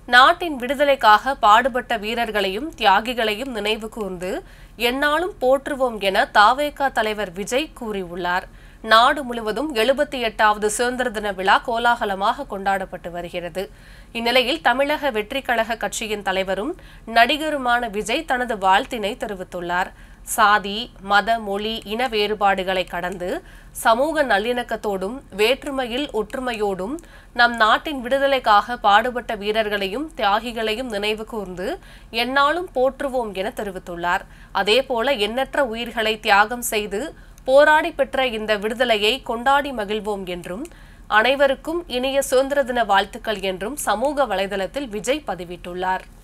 நாட்டின் விடுதலைக்காக பாடுபட்ட வீரர்களையும் தியாகிகளையும் நினைவு கூர்ந்து எந்நாளும் போற்றுவோம் என தாவேகா தலைவர் விஜய் கூறியுள்ளார் நாடு முழுவதும் எழுபத்தி எட்டாவது சுதந்திர தின விழா கோலாகலமாக கொண்டாடப்பட்டு வருகிறது இந்நிலையில் தமிழக வெற்றிக் கழக கட்சியின் தலைவரும் நடிகருமான விஜய் தனது வாழ்த்தினை தெரிவித்துள்ளார் சாதி மத மொழி இன வேறுபாடுகளை கடந்து சமூக நல்லிணக்கத்தோடும் வேற்றுமையில் ஒற்றுமையோடும் நம் நாட்டின் விடுதலைக்காக பாடுபட்ட வீரர்களையும் தியாகிகளையும் நினைவு கூர்ந்து எந்நாளும் போற்றுவோம் என தெரிவித்துள்ளார் அதேபோல எண்ணற்ற உயிர்களை தியாகம் செய்து போராடி பெற்ற இந்த விடுதலையை கொண்டாடி மகிழ்வோம் என்றும் அனைவருக்கும் இனிய சுதந்திர தின வாழ்த்துக்கள் என்றும் சமூக வலைதளத்தில் விஜய் பதிவிட்டுள்ளார்